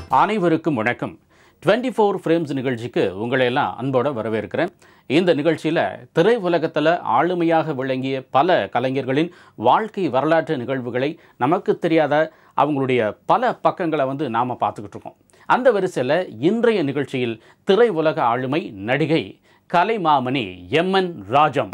அனைவருக்கும் வணக்கம் twenty four frames நிகழ்ச்சிக்கு உங்களை எல்லாம் அன்போட வரவேற்கிறேன் இந்த நிகழ்ச்சியில் திரை உலகத்தில் ஆளுமையாக விளங்கிய பல கலைஞர்களின் வாழ்க்கை வரலாற்று நிகழ்வுகளை நமக்கு தெரியாத அவங்களுடைய பல பக்கங்களை வந்து நாம் பார்த்துக்கிட்டு இருக்கோம் அந்த வரிசையில் இன்றைய நிகழ்ச்சியில் திரை உலக ஆளுமை நடிகை கலைமாமணி எம்என் ராஜம்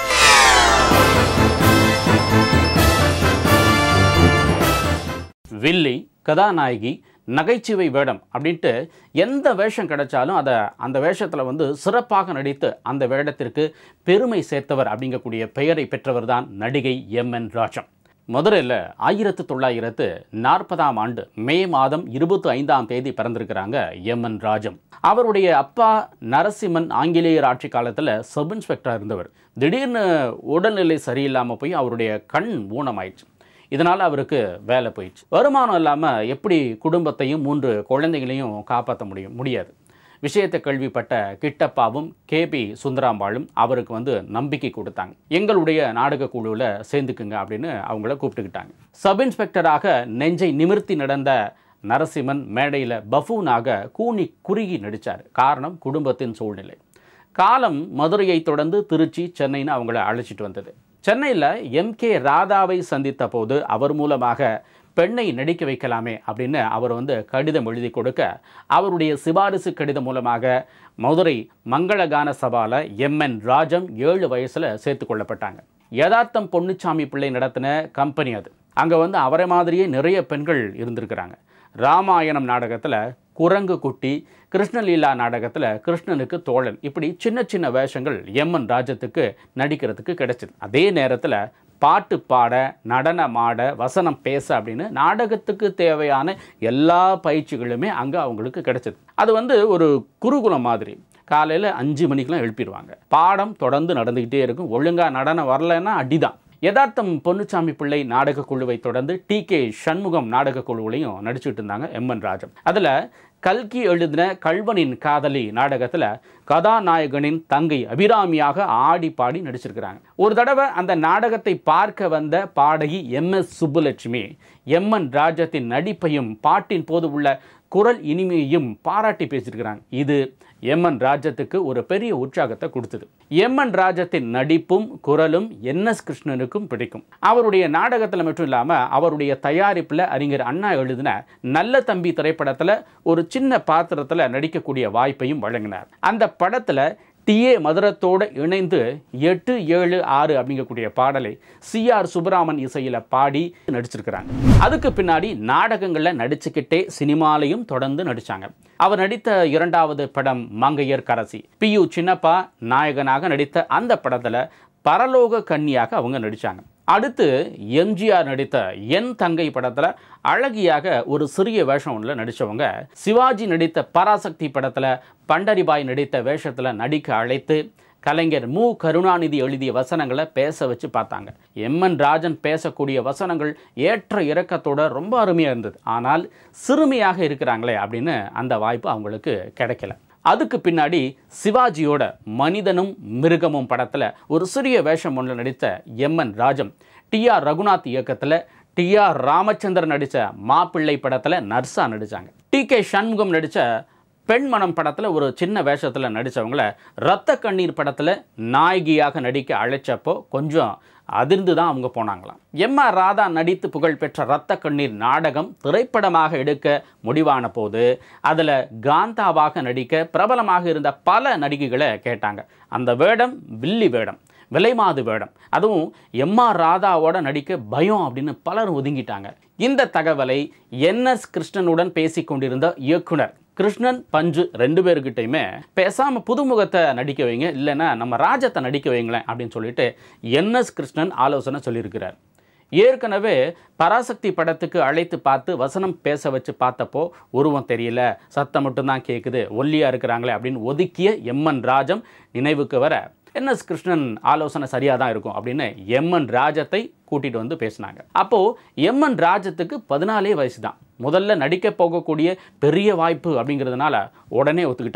வில்லி கதாநாயகி நகைச்சுவை வேடம் அப்படின்ட்டு எந்த வேஷம் கிடைச்சாலும் அதை அந்த வேஷத்தில் வந்து சிறப்பாக நடித்து அந்த வேடத்திற்கு பெருமை சேர்த்தவர் அப்படிங்கக்கூடிய பெயரை பெற்றவர் தான் நடிகை எம் என் ராஜம் மதுரையில் ஆயிரத்து தொள்ளாயிரத்து நாற்பதாம் ஆண்டு மே மாதம் இருபத்தி ஐந்தாம் தேதி பிறந்திருக்கிறாங்க எம் என் ராஜம் அவருடைய அப்பா நரசிம்மன் ஆங்கிலேயர் ஆட்சி காலத்தில் சப் இன்ஸ்பெக்டராக இருந்தவர் திடீர்னு உடல்நிலை சரியில்லாமல் போய் அவருடைய கண் ஊனமாயிடுச்சு இதனால் அவருக்கு வேலை போயிடுச்சு வருமானம் இல்லாமல் எப்படி குடும்பத்தையும் மூன்று குழந்தைகளையும் காப்பாற்ற முடியும் முடியாது விஷயத்தை கேள்விப்பட்ட கிட்டப்பாவும் கேபி சுந்தராம்பாளும் அவருக்கு வந்து நம்பிக்கை கொடுத்தாங்க எங்களுடைய நாடக குழுவில் சேர்ந்துக்குங்க அப்படின்னு அவங்கள கூப்பிட்டுக்கிட்டாங்க சப் இன்ஸ்பெக்டராக நெஞ்சை நிமிர்த்தி நடந்த நரசிம்மன் மேடையில் பஃபூனாக கூனி குறுகி நடித்தார் காரணம் குடும்பத்தின் சூழ்நிலை காலம் மதுரையை தொடர்ந்து திருச்சி சென்னைன்னு அவங்கள அழைச்சிட்டு வந்தது சென்னையில் எம் கே ராதாவை சந்தித்த போது அவர் மூலமாக பெண்ணை நடிக்க வைக்கலாமே அப்படின்னு அவர் வந்து கடிதம் எழுதி கொடுக்க அவருடைய சிபாரிசு கடிதம் மூலமாக மதுரை மங்களகான சபாவில் எம்என் ராஜம் ஏழு வயசில் சேர்த்து கொள்ளப்பட்டாங்க யதார்த்தம் பொன்னுச்சாமி பிள்ளை நடத்தின கம்பெனி அது அங்கே வந்து அவரை மாதிரியே நிறைய பெண்கள் இருந்திருக்கிறாங்க ராமாயணம் நாடகத்தில் குரங்கு குட்டி கிருஷ்ணலீலா நாடகத்தில் கிருஷ்ணனுக்கு தோழன் இப்படி சின்ன சின்ன வேஷங்கள் எம்என் ராஜத்துக்கு நடிக்கிறதுக்கு கிடைச்சிது அதே நேரத்தில் பாட்டு பாட நடனமாட வசனம் பேச அப்படின்னு நாடகத்துக்கு தேவையான எல்லா பயிற்சிகளுமே அங்கே அவங்களுக்கு கிடைச்சது அது வந்து ஒரு குருகுலம் மாதிரி காலையில் அஞ்சு மணிக்கெலாம் எழுப்பிடுவாங்க பாடம் தொடர்ந்து நடந்துக்கிட்டே இருக்கும் ஒழுங்காக நடனம் வரலைன்னா அடிதான் யதார்த்தம் பொன்னுச்சாமி பிள்ளை நாடக குழுவை தொடர்ந்து டி கே சண்முகம் நாடக குழுவிலையும் நடிச்சுட்டு இருந்தாங்க எம் என் ராஜம் அதில் கல்கி எழுதின கல்வனின் காதலி நாடகத்தில் கதாநாயகனின் தங்கை அபிராமியாக ஆடி பாடி நடிச்சிருக்கிறாங்க ஒரு தடவை அந்த நாடகத்தை பார்க்க வந்த பாடகி M S Subbulakshmi M N ராஜத்தின் நடிப்பையும் பாட்டின் போது உள்ள குரல் இனிமையையும் பாராட்டி பேசியிருக்கிறாங்க இது எம்என் ராஜத்துக்கு ஒரு பெரிய உற்சாகத்தை கொடுத்தது எம்என் ராஜத்தின் நடிப்பும் குரலும் என் எஸ் கிருஷ்ணனுக்கும் பிடிக்கும் அவருடைய நாடகத்தில் மட்டும் இல்லாமல் அவருடைய தயாரிப்பில் அறிஞர் அண்ணா எழுதின நல்ல தம்பி திரைப்படத்தில் ஒரு சின்ன பாத்திரத்தில் நடிக்கக்கூடிய வாய்ப்பையும் வழங்கினார் அந்த படத்தில் டிஏ மதுரத்தோடு இணைந்து எட்டு ஏழு ஆறு அப்படிங்கக்கூடிய பாடலை சிஆர் சுப்பராமன் இசையில் பாடி நடிச்சிருக்கிறாங்க அதுக்கு பின்னாடி நாடகங்களில் நடிச்சுக்கிட்டே சினிமாலையும் தொடர்ந்து நடித்தாங்க அவர் நடித்த இரண்டாவது படம் மங்கையர் கரசி பி யு சின்னப்பா நாயகனாக நடித்த அந்த படத்தில் பரலோக கன்னியாக அவங்க நடித்தாங்க அடுத்து எம்ஜிஆர் நடித்த என் தங்கை படத்தில் அழகியாக ஒரு சிறிய வேஷம் ஒன்றில் நடித்தவங்க சிவாஜி நடித்த பராசக்தி படத்தில் பண்டரிபாய் நடித்த வேஷத்தில் நடிக்க அழைத்து கலைஞர் மு கருணாநிதி எழுதிய வசனங்களை பேச வச்சு பார்த்தாங்க எம்என் ராஜன் பேசக்கூடிய வசனங்கள் ஏற்ற இறக்கத்தோட ரொம்ப அருமையாக இருந்தது ஆனால் சிறுமியாக இருக்கிறாங்களே அப்படின்னு அந்த வாய்ப்பு அவங்களுக்கு கிடைக்கல அதுக்கு பின்னாடி சிவாஜியோட மனிதனும் மிருகமும் படத்தில் ஒரு சிறிய வேஷம் ஒன்றில் நடித்த M N Rajam T R Raghunath இயக்கத்தில் டி ஆர் ராமச்சந்திரன் நடித்த மாப்பிள்ளை படத்தில் நர்ஸாக நடித்தாங்க டி கே சண்முகம் நடித்த பெண்மனம் படத்தில் ஒரு சின்ன வேஷத்தில் நடித்தவங்கள ரத்த கண்ணீர் படத்தில் நாயகியாக நடிக்க அழைச்சப்போ கொஞ்சம் அதிர்ந்து தான் அவங்க போனாங்களாம் எம் ஆர் ராதா நடித்து புகழ்பெற்ற ரத்த கண்ணீர் நாடகம் திரைப்படமாக எடுக்க முடிவான போது அதில் காந்தாவாக நடிக்க பிரபலமாக இருந்த பல நடிகைகளை கேட்டாங்க அந்த வேடம் வில்லி வேடம் விலைமாது வேடம் அதுவும் எம் ஆர் ராதாவோட நடிக்க பயம் அப்படின்னு பலர் ஒதுங்கிட்டாங்க இந்த தகவலை என்எஸ் கிருஷ்ணனுடன் பேசிக் கொண்டிருந்த இயக்குனர் கிருஷ்ணன் பஞ்சு ரெண்டு பேர்கிட்டையுமே பேசாமல் புதுமுகத்தை நடிக்க வைங்க இல்லைன்னா நம்ம ராஜத்தை நடிக்க வைங்களேன் அப்படின்னு சொல்லிட்டு என்எஸ் கிருஷ்ணன் ஆலோசனை சொல்லியிருக்கிறார் ஏற்கனவே பராசக்தி படத்துக்கு அழைத்து பார்த்து வசனம் பேச வச்சு பார்த்தப்போ உருவம் தெரியல சத்தம் மட்டும்தான் கேட்குது ஒல்லியாக இருக்கிறாங்களே அப்படின்னு ஒதுக்கிய எம்என் ராஜம் நினைவுக்கு வர என்எஸ் கிருஷ்ணன் ஆலோசனை சரியாக தான் இருக்கும் அப்படின்னு எம்என் ராஜத்தை கூட்டிகிட்டு வந்து பேசினாங்க அப்போது எம்என் ராஜத்துக்கு பதினாலே வயசு தான் முதல்ல நடிக்க போகக்கூடிய பெரிய வாய்ப்பு அப்படிங்கிறதுனால உடனே ஒத்துக்கிட்டாங்க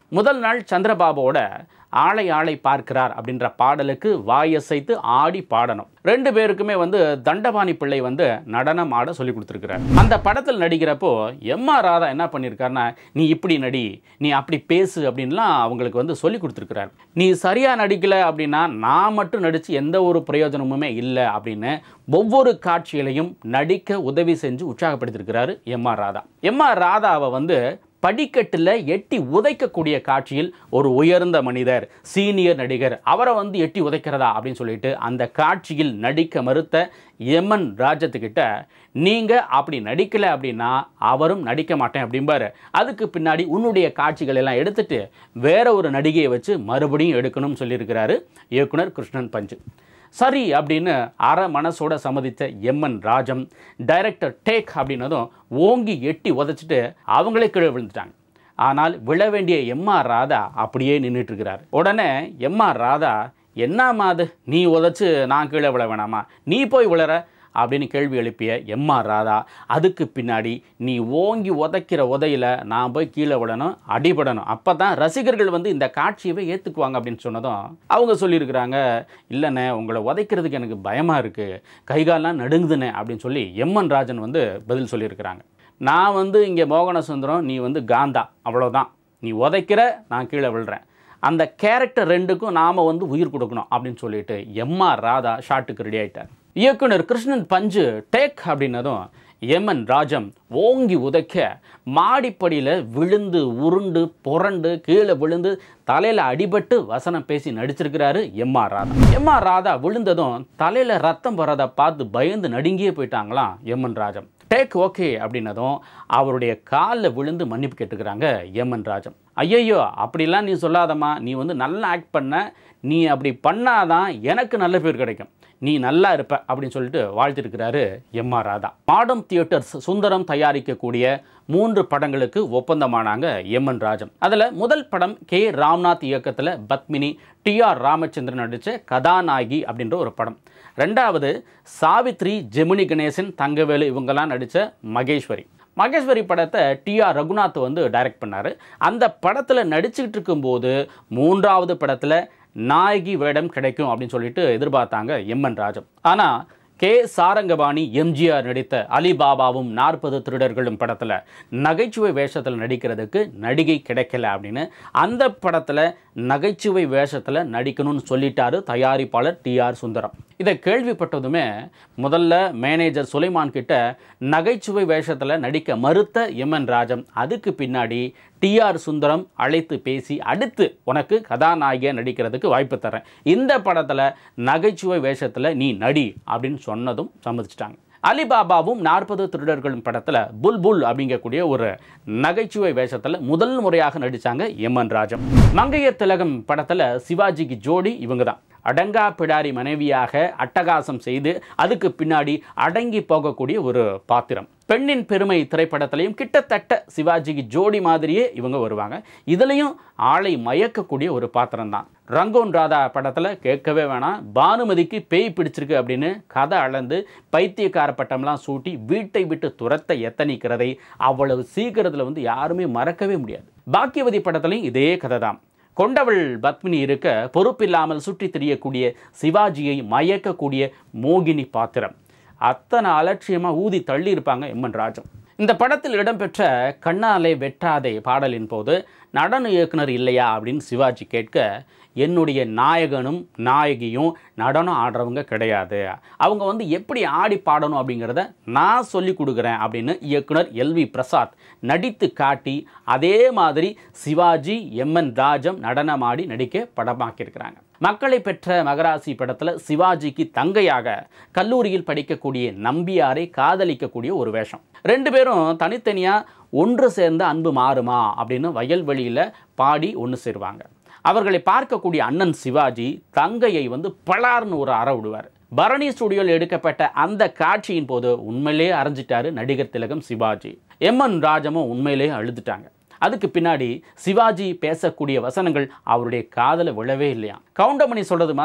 முதல் நாள் சந்திரபாபுவோட ஆளை ஆளை பார்க்கிறார் அப்படின்ற பாடலுக்கு வாயசைத்து ஆடி பாடணும் ரெண்டு பேருக்குமே வந்து தண்டபாணி பிள்ளை வந்து நடனம் ஆட சொல்லி கொடுத்துருக்கிறார் அந்த படத்தில் நடிக்கிறப்போ எம் ஆர் ராதா என்ன பண்ணியிருக்காருன்னா நீ இப்படி நடி நீ அப்படி பேசு அப்படின்லாம் அவங்களுக்கு வந்து சொல்லி கொடுத்துருக்கிறார் நீ சரியாக நடிக்கல அப்படின்னா நான் மட்டும் நடித்து எந்த ஒரு பிரயோஜனமுமே இல்லை அப்படின்னு ஒவ்வொரு காட்சிகளையும் நடிக்க உதவி செஞ்சு உற்சாகப்படுத்தியிருக்கிறாரு M R Radha M R ராதாவை வந்து படிக்கட்டில் எட்டி உதைக்கக்கூடிய காட்சியில் ஒரு உயர்ந்த மனிதர் சீனியர் நடிகர் அவரை வந்து எட்டி உதைக்கிறதா அப்படின்னு சொல்லிட்டு அந்த காட்சியில் நடிக்க மறுத்த எமன் ராஜத்துக்கிட்ட நீங்கள் அப்படி நடிக்கலை அப்படின்னா அவரும் நடிக்க மாட்டேன் அப்படிம்பாரு அதுக்கு பின்னாடி உன்னுடைய காட்சிகள் எல்லாம் எடுத்துட்டு வேற ஒரு நடிகையை வச்சு மறுபடியும் எடுக்கணும்னு சொல்லியிருக்கிறாரு இயக்குனர் கிருஷ்ணன் பஞ்சு சரி அப்படின்னு அரை மனசோட சம்மதித்த எம்என் ராஜம் டைரக்டர் டேக் அப்படின்னதும் ஓங்கி எட்டி உதைச்சிட்டு அவங்களே கீழே விழுந்துட்டாங்க ஆனால் விழ வேண்டிய எம்ஆர் ராதா அப்படியே நின்றுட்டு இருக்கிறார் உடனே எம்ஆர் ராதா என்னம்மா அது நீ உதைச்சு நான் கீழே விழ வேணாமா நீ போய் விழற அப்படின்னு கேள்வி எழுப்பிய எம்ஆர் ராதா அதுக்கு பின்னாடி நீ ஓங்கி உதைக்கிற உதையில நான் போய் கீழே விடணும் அடிபடணும் அப்போ தான் ரசிகர்கள் வந்து இந்த காட்சியவே ஏற்றுக்குவாங்க அப்படின்னு சொன்னதும் அவங்க சொல்லியிருக்கிறாங்க இல்லைண்ணே உங்களை உதைக்கிறதுக்கு எனக்கு பயமாக இருக்குது கைகாலெலாம் நடுங்குதுண்ணே அப்படின்னு சொல்லி எம்என் ராஜன் வந்து பதில் சொல்லியிருக்கிறாங்க நான் வந்து இங்கே மோகன சுந்தரம் நீ வந்து காந்தா அவ்வளோதான் நீ உதைக்கிற நான் கீழே விழுறேன் அந்த கேரக்டர் ரெண்டுக்கும் நாம் வந்து உயிர் கொடுக்கணும் அப்படின்னு சொல்லிட்டு எம்ஆர் ராதா ஷாட்டுக்கு ரெடி ஆயிட்டார் இயக்குனர் கிருஷ்ணன் பஞ்சு டேக் அப்படின்னதும் எமன் ராஜம் ஓங்கி உதைக்க மாடிப்படியில் விழுந்து உருண்டு புரண்டு கீழே விழுந்து தலையில் அடிபட்டு வசனம் பேசி நடிச்சிருக்கிறாரு எம்ஆர் ராதா எம்ஆர் ராதா விழுந்ததும் தலையில் ரத்தம் வர்றதை பார்த்து பயந்து நடுங்கியே போயிட்டாங்களாம் எம்என் ராஜம் டேக் ஓகே அப்படின்னதும் அவருடைய காலில் விழுந்து மன்னிப்பு கேட்டுக்கிறாங்க எம்என் ராஜம் ஐயையோ அப்படிலாம் நீ சொல்லாதம்மா நீ வந்து நல்லா ஆக்ட் பண்ண நீ அப்படி பண்ணாதான் எனக்கு நல்ல பேர் கிடைக்கும் நீ நல்லா இருப்ப அப்படின்னு சொல்லிட்டு வாழ்த்திருக்கிறாரு எம்ஆர் ராதா மாடம் தியேட்டர்ஸ் சுந்தரம் தயாரிக்கக்கூடிய மூன்று படங்களுக்கு ஒப்பந்தமானாங்க எம்என் ராஜம் அதில் முதல் படம் கே ராம்நாத் இயக்கத்தில் பத்மினி டி ஆர் ராமச்சந்திரன் நடித்த கதாநாயகி அப்படின்ற ஒரு படம் ரெண்டாவது சாவித்ரி ஜெமினி கணேசன் தங்கவேலு இவங்கெல்லாம் நடித்த மகேஸ்வரி மகேஸ்வரி படத்தை டி ஆர் ரகுநாத் வந்து டைரக்ட் பண்ணார் அந்த படத்தில் நடிச்சுக்கிட்டு இருக்கும்போது மூன்றாவது படத்தில் நாயகி வேடம் கிடைக்கும் அப்படின்னு சொல்லிட்டு எதிர்பார்த்தாங்க எம்என் ராஜம் ஆனால் கே சாரங்கபாணி எம்ஜிஆர் நடித்த அலிபாபாவும் நாற்பது திருடர்களும் படத்தில் நகைச்சுவை வேஷத்தில் நடிக்கிறதுக்கு நடிகை கிடைக்கல அப்படின்னு அந்த படத்தில் நகைச்சுவை வேஷத்தில் நடிக்கணும்னு சொல்லிட்டாரு தயாரிப்பாளர் டி ஆர் சுந்தரம் இதை கேள்விப்பட்டதுமே முதல்ல மேனேஜர் சுலைமான் கிட்ட நகைச்சுவை வேஷத்தில் நடிக்க மறுத்த எம்என் ராஜம் அதுக்கு பின்னாடி டி ஆர் சுந்தரம் அழைத்து பேசி அடுத்து உனக்கு கதாநாயகியாக நடிக்கிறதுக்கு வாய்ப்பு தரேன் இந்த படத்தில் நகைச்சுவை வேஷத்தில் நீ நடி அப்படின்னு சொன்னதும் சம்மதிச்சிட்டாங்க அலிபாபாவும் நாற்பது திருடர்களும் படத்தில் புல்புல் அப்படிங்கக்கூடிய ஒரு நகைச்சுவை வேஷத்தில் முதல் முறையாக நடித்தாங்க எம்என் ராஜம் மங்கையர் திலகம் படத்தில் சிவாஜிக்கு ஜோடி இவங்க தான் அடங்கா பிடாரி மனைவியாக அட்டகாசம் செய்து அதுக்கு பின்னாடி அடங்கி போகக்கூடிய ஒரு பாத்திரம் பெண்ணின் பெருமை திரைப்படத்திலையும் கிட்டத்தட்ட சிவாஜிக்கு ஜோடி மாதிரியே இவங்க வருவாங்க இதுலேயும் ஆளை மயக்கக்கூடிய ஒரு பாத்திரம் தான் ரங்கோன் ராதா படத்தில் கேட்கவே வேணாம் பானுமதிக்கு பேய் பிடிச்சிருக்கு அப்படின்னு கதை அளந்து பைத்தியக்கார பட்டம்லாம் சூட்டி வீட்டை விட்டு துரத்த எத்தனிக்கிறதை அவ்வளவு சீக்கிரத்தில் வந்து யாருமே மறக்கவே முடியாது பாக்கியவதி படத்துலையும் இதே கதை தான் கொண்டவள் பத்மினி இருக்க பொறுப்பில்லாமல் சுற்றி திரியக்கூடிய சிவாஜியை மயக்கக்கூடிய மோகினி பாத்திரம் அத்தனை அலட்சியமாக ஊதி தள்ளி இருப்பாங்க எம்என் ராஜம் இந்த படத்தில் இடம்பெற்ற கண்ணாலே வெட்டாதே பாடலின் போது நடன இயக்குனர் இல்லையா அப்படின்னு சிவாஜி கேட்க என்னுடைய நாயகனும் நாயகியும் நடனம் ஆடுறவங்க கிடையாது அவங்க வந்து எப்படி ஆடி பாடணும் அப்படிங்கிறத நான் சொல்லி கொடுக்குறேன் அப்படின்னு இயக்குனர் எல்வி பிரசாத் நடித்து காட்டி அதே மாதிரி சிவாஜி எம்என் ராஜம் நடனமாடி நடிக்க படமாக்கியிருக்கிறாங்க மக்களை பெற்ற மகராசி படத்தில் சிவாஜிக்கு தங்கையாக கல்லூரியில் படிக்கக்கூடிய நம்பியாரை காதலிக்கக்கூடிய ஒரு வேஷம் ரெண்டு பேரும் தனித்தனியாக ஒன்று சேர்ந்த அன்பு மாறுமா அப்படின்னு வயல்வெளியில் பாடி ஒன்று சேருவாங்க அவர்களை பார்க்கக்கூடிய அண்ணன் சிவாஜி தங்கையை வந்து பலார்னு ஒரு அற விடுவார் பரணி ஸ்டுடியோவில் எடுக்கப்பட்ட அந்த காட்சியின் போது உண்மையிலேயே அரைஞ்சிட்டாரு நடிகர் திலகம் சிவாஜி எம்என் ராஜமும் உண்மையிலேயே அழுதுட்டாங்க அதுக்கு பின்னாடி சிவாஜி பேசக்கூடிய வசனங்கள் அவருடைய காதல விழவே இல்லையா கவுண்டமணி சொல்றது மாதிரி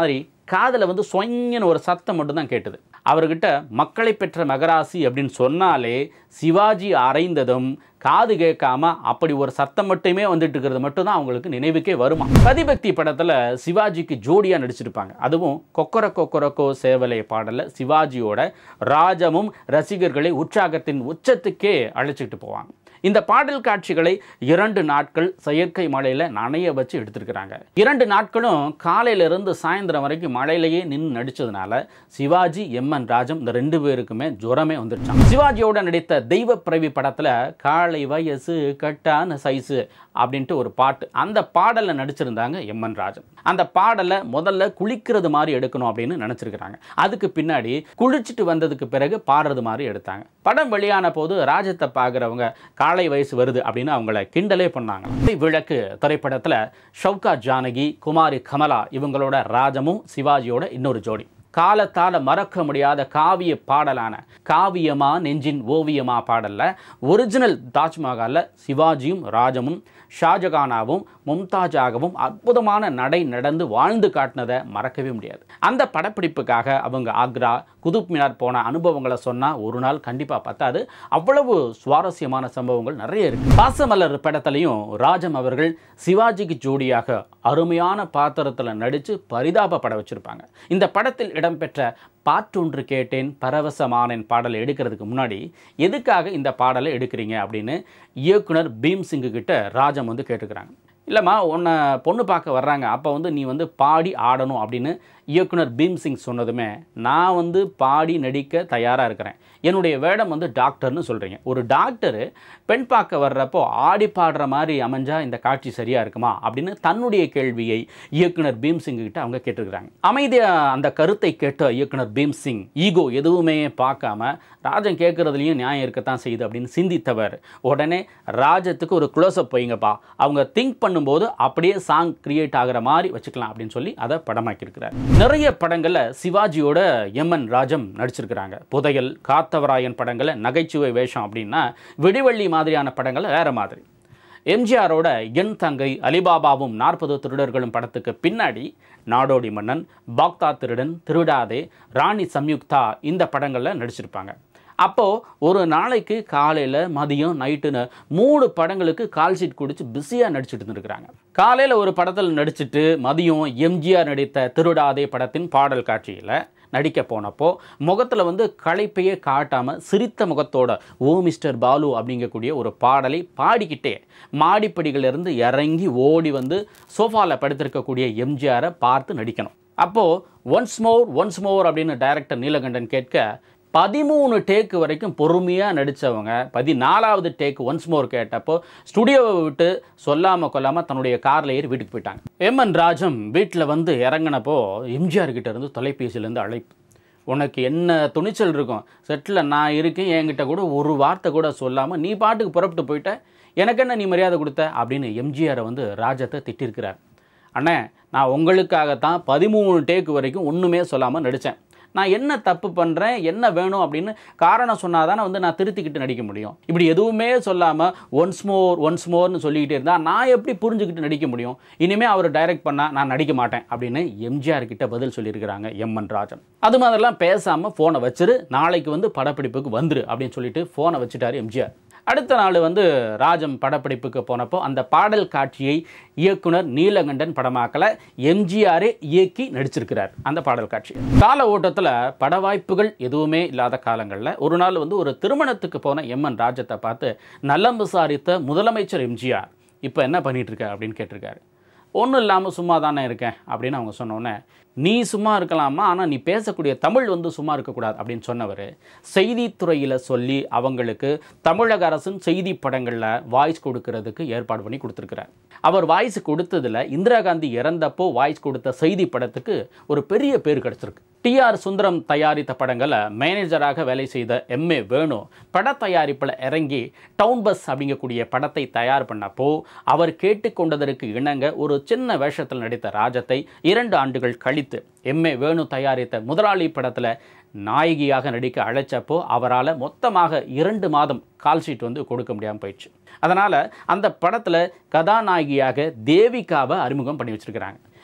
காதில் வந்து சொங்கன்னு ஒரு சத்தம் மட்டும்தான் கேட்டது அவர்கிட்ட மக்களை பெற்ற மகராசி அப்படின்னு சொன்னாலே சிவாஜி அறைந்ததும் காது கேட்காம அப்படி ஒரு சத்தம் மட்டுமே வந்துட்டு இருக்கிறது மட்டும்தான் அவங்களுக்கு நினைவுக்கே வருமா பதிபக்தி படத்தில் சிவாஜிக்கு ஜோடியாக நடிச்சிருப்பாங்க அதுவும் கொக்கர கொக்கரக்கோ சேவலை பாடலில் சிவாஜியோட ராஜமும் ரசிகர்களை உற்சாகத்தின் உச்சத்துக்கே அழைச்சிட்டு போவாங்க இந்த பாடல் காட்சிகளை இரண்டு நாட்கள் செயற்கை மழையில் நனைய வச்சு எடுத்திருக்கிறாங்க இரண்டு நாட்களும் காலையிலிருந்து சாயந்தரம் வரைக்கும் மழையிலேயே நின்று நடிச்சதுனால சிவாஜி எம் என் ராஜம் இந்த ரெண்டு பேருக்குமே ஜுரமே வந்துருச்சான் சிவாஜியோட நடித்த தெய்வ பிறவி படத்தில் காலை வயசு கட்டான சைஸு அப்படின்ட்டு ஒரு பாட்டு அந்த பாடலில் நடிச்சிருந்தாங்க எம் என் ராஜன் அந்த பாடலை முதல்ல குளிக்கிறது மாதிரி எடுக்கணும் அப்படின்னு நினச்சிருக்கிறாங்க அதுக்கு பின்னாடி குளிச்சுட்டு வந்ததுக்கு பிறகு பாடுறது மாதிரி எடுத்தாங்க படம் வெளியான போது ராஜத்தை பார்க்குறவங்க காலை வயசு வருது அப்படின்னு அவங்கள கிண்டலே பண்ணாங்க விளக்கு திரைப்படத்தில் ஷவுகா ஜானகி குமாரி கமலா இவங்களோட ராஜமும் சிவாஜியோட இன்னொரு ஜோடி காலத்தால் மறக்க முடியாத காவிய பாடலான காவியமா நெஞ்சின் ஓவியமா பாடல்ல ஒரிஜினல் தாஜ்மஹாலில் சிவாஜியும் ராஜமும் ஷாஜகானாவும் மும்தாஜாகவும் அற்புதமான நடை நடந்து வாழ்ந்து காட்டினதை மறக்கவே முடியாது அந்த படப்பிடிப்புக்காக அவங்க ஆக்ரா குதுப் மினார் போன அனுபவங்களை சொன்னால் ஒரு நாள் கண்டிப்பாக பத்தாது அவ்வளவு சுவாரஸ்யமான சம்பவங்கள் நிறைய இருக்கு பாசமலர் படத்துலையும் ராஜம் அவர்கள் சிவாஜிக்கு ஜோடியாக அருமையான பாத்திரத்தில் நடித்து பரிதாபப்பட வச்சிருப்பாங்க இந்த படத்தில் இடம்பெற்ற பாட்டொன்று கேட்டேன் பரவசமானேன் பாடலை எடுக்கிறதுக்கு முன்னாடி எதுக்காக இந்த பாடலை எடுக்கிறீங்க அப்படின்னு இயக்குனர் பீம் சிங்கு கிட்ட ராஜம் வந்து கேட்டுக்கிறாங்க இல்லைம்மா உன்னை பொண்ணு பார்க்க வர்றாங்க அப்போ வந்து நீ வந்து பாடி ஆடணும் அப்படின்னு இயக்குனர் பீம் சிங் சொன்னதுமே நான் வந்து பாடி நடிக்க தயாராக இருக்கிறேன் என்னுடைய வேடம் வந்து டாக்டர்னு சொல்கிறீங்க ஒரு டாக்டரு பெண் பார்க்க வர்றப்போ ஆடி பாடுற மாதிரி அமைஞ்சா இந்த காட்சி சரியாக இருக்குமா அப்படின்னு தன்னுடைய கேள்வியை இயக்குனர் பீம் சிங் கிட்ட அவங்க கேட்டிருக்கிறாங்க அமைதியாக அந்த கருத்தை கேட்ட இயக்குனர் பீம் சிங் ஈகோ எதுவுமே பார்க்காம ராஜன் கேட்குறதுலையும் நியாயம் இருக்கத்தான் செய்யுது அப்படின்னு சிந்தித்தவர் உடனே ராஜத்துக்கு ஒரு க்ளோஸ்அப் வைங்கப்பா அவங்க திங்க் பண்ணும்போது அப்படியே சாங் கிரியேட் ஆகிற மாதிரி வச்சுக்கலாம் அப்படின்னு சொல்லி அதை படமாக்கியிருக்கிறார் நிறைய படங்களில் சிவாஜியோட எம் என் ராஜம் நடிச்சிருக்கிறாங்க புதையல் காத்தவராயன் படங்களில் நகைச்சுவை வேஷம் அப்படின்னா விடிவள்ளி மாதிரியான படங்கள் வேற மாதிரி எம்ஜிஆரோட என் தங்கை அலிபாபாவும் நாற்பது திருடர்களும் படத்துக்கு பின்னாடி நாடோடி மன்னன் பாக்தா திருடன் திருடாதே ராணி சம்யுக்தா இந்த படங்களில் நடிச்சிருப்பாங்க அப்போது ஒரு நாளைக்கு காலையில் மதியம் நைட்டுன்னு மூணு படங்களுக்கு கால் ஷீட் குடிச்சு பிஸியாக நடிச்சிட்டு இருந்திருக்கிறாங்க காலையில் ஒரு படத்தில் நடிச்சிட்டு மதியம் எம்ஜிஆர் நடித்த திருடாதே படத்தின் பாடல் காட்சியில் நடிக்க போனப்போ முகத்தில் வந்து களைப்பையே காட்டாமல் சிரித்த முகத்தோட ஓ மிஸ்டர் பாலு அப்படிங்கக்கூடிய ஒரு பாடலை பாடிக்கிட்டே மாடிப்படிகளிலிருந்து இறங்கி ஓடி வந்து சோஃபாவில் படுத்திருக்கக்கூடிய எம்ஜிஆரை பார்த்து நடிக்கணும் அப்போது ஒன்ஸ் மோர் ஒன்ஸ் மோர் அப்படின்னு டைரக்டர் நீலகண்டன் கேட்க பதிமூணு டேக்கு வரைக்கும் பொறுமையாக நடித்தவங்க பதினாலாவது டேக் ஒன்ஸ் மோர் கேட்டப்போ ஸ்டுடியோவை விட்டு சொல்லாமல் கொல்லாமல் தன்னுடைய காரில் ஏறி வீட்டுக்கு போயிட்டாங்க எம் என் ராஜம் வீட்டில் வந்து இறங்கினப்போ எம்ஜிஆர் கிட்ட இருந்து தொலைபேசியிலேருந்து அழைப்பு உனக்கு என்ன துணிச்சல் இருக்கும் செட்டில் நான் இருக்கேன் என்கிட்ட கூட ஒரு வார்த்தை கூட சொல்லாமல் நீ பாட்டுக்கு புறப்பட்டு போயிட்ட எனக்கு என்ன நீ மரியாதை கொடுத்த அப்படின்னு எம்ஜிஆரை வந்து ராஜத்தை திட்டிருக்கிறார் அண்ணே நான் உங்களுக்காகத்தான் பதிமூணு டேக்கு வரைக்கும் ஒன்றுமே சொல்லாமல் நடித்தேன் நான் என்ன தப்பு பண்ணுறேன் என்ன வேணும் அப்படின்னு காரணம் சொன்னால் தானே வந்து நான் திருத்திக்கிட்டு நடிக்க முடியும் இப்படி எதுவுமே சொல்லாமல் ஒன்ஸ் மோர் ஒன்ஸ் மோர்னு சொல்லிக்கிட்டே இருந்தால் நான் எப்படி புரிஞ்சுக்கிட்டு நடிக்க முடியும் இனிமேல் அவர் டைரக்ட் பண்ணால் நான் நடிக்க மாட்டேன் அப்படின்னு எம்ஜிஆர் கிட்ட பதில் சொல்லியிருக்கிறாங்க எம் என் ராஜன் அது மாதிரிலாம் பேசாமல் ஃபோனை வச்சிரு நாளைக்கு வந்து படப்பிடிப்புக்கு வந்துரு அப்படின்னு சொல்லிட்டு ஃபோனை வச்சுட்டாரு எம்ஜிஆர் அடுத்த நாள் வந்து ராஜம் படப்பிடிப்புக்கு போனப்போ அந்த பாடல் காட்சியை இயக்குனர் நீலகண்டன் படமாக்கல எம்ஜிஆரே இயக்கி நடிச்சிருக்கிறார் அந்த பாடல் காட்சி கால ஓட்டத்தில் பட வாய்ப்புகள் எதுவுமே இல்லாத காலங்களில் ஒரு நாள் வந்து ஒரு திருமணத்துக்கு போன எம் என் ராஜத்தை பார்த்து நலம் விசாரித்த முதலமைச்சர் எம்ஜிஆர் இப்போ என்ன பண்ணிட்டு இருக்க அப்படின்னு கேட்டிருக்காரு ஒன்றும் இல்லாமல் சும்மா தானே இருக்கேன் அப்படின்னு அவங்க சொன்னோன்னே நீ சும்மா இருக்கலாமா ஆனால் நீ பேசக்கூடிய தமிழ் வந்து சும்மா இருக்கக்கூடாது அப்படின்னு சொன்னவர் செய்தித்துறையில் சொல்லி அவங்களுக்கு தமிழக அரசின் செய்தி படங்களில் வாய்ஸ் கொடுக்கறதுக்கு ஏற்பாடு பண்ணி கொடுத்துருக்கிறார் அவர் வாய்ஸ் கொடுத்ததில் இந்திரா காந்தி இறந்தப்போ வாய்ஸ் கொடுத்த செய்தி படத்துக்கு ஒரு பெரிய பேர் கிடச்சிருக்கு டிஆர் சுந்தரம் தயாரித்த படங்களை மேனேஜராக வேலை செய்த எம்ஏ வேணு பட தயாரிப்பில் இறங்கி டவுன் பஸ் அப்படிங்கக்கூடிய படத்தை தயார் பண்ணப்போ அவர் கேட்டுக்கொண்டதற்கு இணங்க ஒரு சின்ன வேஷத்தில் நடித்த ராஜத்தை இரண்டு ஆண்டுகள் கழித்து எம்ஏ வேணு தயாரித்த முதலாளி படத்தில் நாயகியாக நடிக்க அழைச்சப்போ அவரால் மொத்தமாக இரண்டு மாதம் கால் ஷீட் வந்து கொடுக்க முடியாமல் போயிடுச்சு அதனால் அந்த படத்தில் கதாநாயகியாக தேவிகாவை அறிமுகம் பண்ணி வச்சிருக்கிறாங்க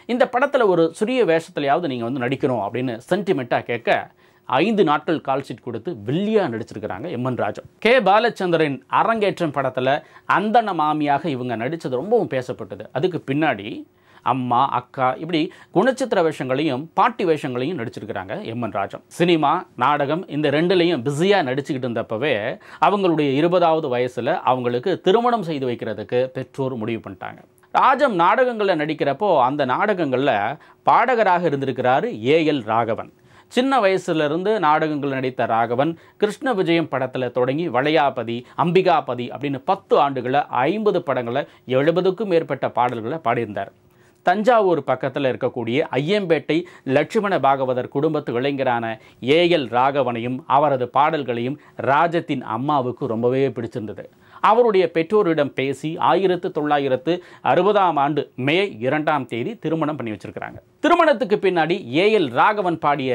இந்த படத்தில் ஒரு சிறிய வேஷத்துலையாவது நீங்கள் வந்து நடிக்கணும் அப்படின்னு சென்டிமெண்ட்டாக கேட்க ஐந்து நாட்கள் கால் ஷீட் கொடுத்து வில்லியா நடிச்சிருக்கிறாங்க எம்என் ராஜா கே பாலச்சந்திரன் அரங்கேற்றம் படத்தில் அந்தன மாமியாக இவங்க நடித்தது ரொம்பவும் பேசப்பட்டது அதுக்கு பின்னாடி அம்மா அக்கா இப்படி குணச்சித்திர வேஷங்களையும் பாட்டி வேஷங்களையும் நடிச்சிருக்கிறாங்க எம்என் ராஜம் சினிமா நாடகம் இந்த ரெண்டுலேயும் பிஸியாக நடிச்சுக்கிட்டு இருந்தப்பவே அவங்களுடைய இருபதாவது வயசில் அவங்களுக்கு திருமணம் செய்து வைக்கிறதுக்கு பெற்றோர் முடிவு பண்ணிட்டாங்க ராஜம் நாடகங்களில் நடிக்கிறப்போ அந்த நாடகங்களில் பாடகராக இருந்திருக்கிறாரு ஏஎல் ராகவன் சின்ன வயசுலேருந்து நாடகங்கள் நடித்த ராகவன் கிருஷ்ண விஜயம் படத்தில் தொடங்கி வளையாபதி அம்பிகாபதி அப்படின்னு பத்து ஆண்டுகளில் ஐம்பது படங்களில் எழுபதுக்கும் மேற்பட்ட பாடல்களை பாடியிருந்தார் தஞ்சாவூர் பக்கத்தில் இருக்கக்கூடிய ஐயம்பேட்டை லட்சுமண பாகவதர் குடும்பத்து இளைஞரான ஏஎல் ராகவனையும் அவரது பாடல்களையும் ராஜத்தின் அம்மாவுக்கு ரொம்பவே பிடிச்சிருந்தது அவருடைய பெற்றோரிடம் பேசி ஆயிரத்து தொள்ளாயிரத்து அறுபதாம் ஆண்டு மே இரண்டாம் தேதி திருமணம் பண்ணி வச்சிருக்கிறாங்க திருமணத்துக்கு பின்னாடி ஏஎல் ராகவன் பாடிய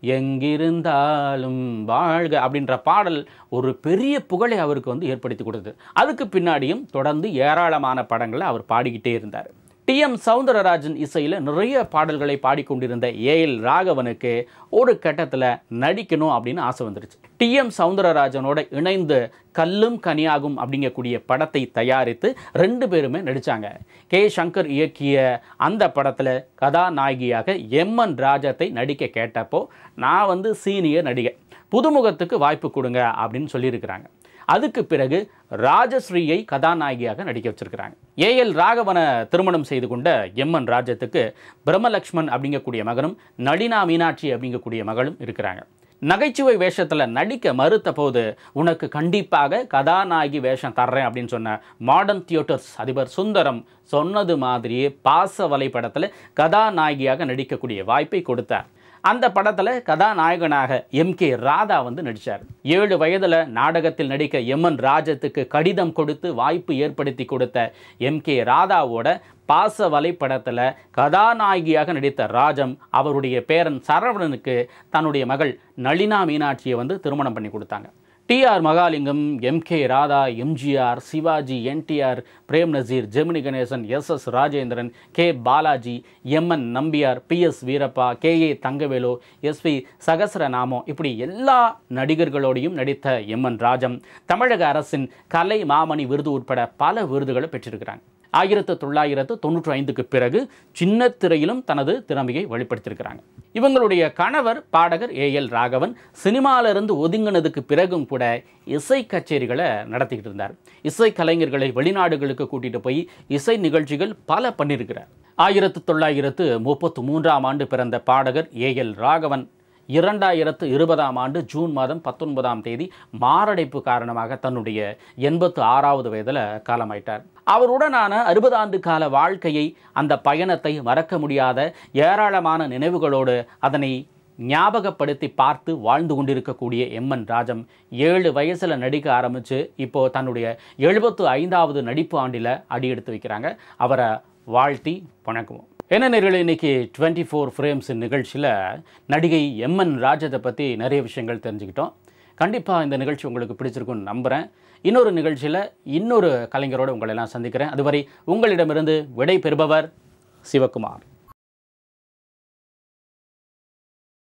எங்கிருந்தாலும் வாழ்க அப்படின்ற பாடல் ஒரு பெரிய புகழை அவருக்கு வந்து ஏற்படுத்தி கொடுத்தது அதுக்கு பின்னாடியும் தொடர்ந்து ஏராளமான படங்களை அவர் பாடிக்கிட்டே இருந்தார் டி எம் சவுந்தரராஜன் இசையில் நிறைய பாடல்களை பாடிக்கொண்டிருந்த ஏஎல் ராகவனுக்கு ஒரு கட்டத்தில் நடிக்கணும் அப்படின்னு ஆசை வந்துருச்சு டி எம் சவுந்தரராஜனோட இணைந்து கல்லும் கனியாகும் அப்படிங்கக்கூடிய படத்தை தயாரித்து ரெண்டு பேருமே நடித்தாங்க கே சங்கர் இயக்கிய அந்த படத்தில் கதாநாயகியாக எம்என் ராஜத்தை நடிக்க கேட்டப்போ நான் வந்து சீனியர் நடிகை புதுமுகத்துக்கு வாய்ப்பு கொடுங்க அப்படின்னு சொல்லியிருக்கிறாங்க அதுக்கு பிறகு ராஜஸ்ரீயை கதாநாயகியாக நடிக்க வச்சிருக்கிறாங்க ஏஎல் ராகவனை திருமணம் செய்து கொண்ட எம்என் ராஜத்துக்கு பிரம்மலக்ஷ்மன் அப்படிங்கக்கூடிய மகனும் நளினா மீனாட்சி அப்படிங்கக்கூடிய மகளும் இருக்கிறாங்க நகைச்சுவை வேஷத்தில் நடிக்க மறுத்த போது உனக்கு கண்டிப்பாக கதாநாயகி வேஷம் தர்றேன் அப்படின்னு சொன்ன மாடர்ன் தியேட்டர்ஸ் அதிபர் சுந்தரம் சொன்னது மாதிரியே பாச வலைப்படத்தில் கதாநாயகியாக நடிக்கக்கூடிய வாய்ப்பை கொடுத்தார் அந்த படத்தில் கதாநாயகனாக எம் கே ராதா வந்து நடித்தார் ஏழு வயதில் நாடகத்தில் நடிக்க எம்என் ராஜத்துக்கு கடிதம் கொடுத்து வாய்ப்பு ஏற்படுத்தி கொடுத்த எம் கே ராதாவோட பாச வலைப்படத்தில் கதாநாயகியாக நடித்த ராஜம் அவருடைய பேரன் சரவணனுக்கு தன்னுடைய மகள் நளினா மீனாட்சியை வந்து திருமணம் பண்ணி கொடுத்தாங்க TR Mahalingam M K Radha MGR Sivaji NTR Prem Nazir Gemini Ganesan S S Rajendran K Balaji MN Nambiar P S Veerappa K A Thangavelu S V Sahasranamam இப்படி எல்லா நடிகர்களோடையும் நடித்த எம்என் ராஜம் தமிழக அரசின் கலை மாமணி விருது உட்பட பல விருதுகளை பெற்றிருக்கிறாங்க ஆயிரத்து தொள்ளாயிரத்து தொண்ணூற்றி ஐந்துக்கு பிறகு சின்ன திரையிலும் தனது திறமையை வெளிப்படுத்தியிருக்கிறாங்க இவங்களுடைய கணவர் பாடகர் ஏ எல் ராகவன் சினிமாவிலிருந்து ஒதுங்கினதுக்கு பிறகும் கூட இசை கச்சேரிகளை நடத்திக்கிட்டு இருந்தார் இசை கலைஞர்களை வெளிநாடுகளுக்கு கூட்டிகிட்டு போய் இசை நிகழ்ச்சிகள் பல பண்ணியிருக்கிறார் ஆயிரத்து தொள்ளாயிரத்து முப்பத்து மூன்றாம் ஆண்டு பிறந்த பாடகர் ஏ எல் ராகவன் இரண்டாயிரத்து இருபதாம் ஆண்டு ஜூன் மாதம் பத்தொன்பதாம் தேதி மாரடைப்பு காரணமாக தன்னுடைய எண்பத்து ஆறாவது வயதில் காலமாயிட்டார் அவருடனான அறுபது ஆண்டு கால வாழ்க்கையை அந்த பயணத்தை மறக்க முடியாத ஏராளமான நினைவுகளோடு அதனை ஞாபகப்படுத்தி பார்த்து வாழ்ந்து கொண்டிருக்கக்கூடிய எம்என் ராஜம் ஏழு வயசில் நடிக்க ஆரம்பித்து இப்போது தன்னுடைய எழுபத்து ஐந்தாவது நடிப்பு ஆண்டில் அடியெடுத்து வைக்கிறாங்க அவரை வாழ்த்தி வணங்குவோம் என்ன நேர்களே இன்னைக்கு டுவெண்ட்டி ஃபோர் ஃப்ரேம்ஸ் நிகழ்ச்சியில் நடிகை எம்என் ராஜத்தை பற்றி நிறைய விஷயங்கள் தெரிஞ்சுக்கிட்டோம் கண்டிப்பாக இந்த நிகழ்ச்சி உங்களுக்கு பிடிச்சிருக்குன்னு நம்புகிறேன் இன்னொரு நிகழ்ச்சியில் இன்னொரு கலைஞரோடு உங்களை எல்லாம் சந்திக்கிறேன் அதுவரை உங்களிடமிருந்து விடை பெறுபவர் சிவகுமார்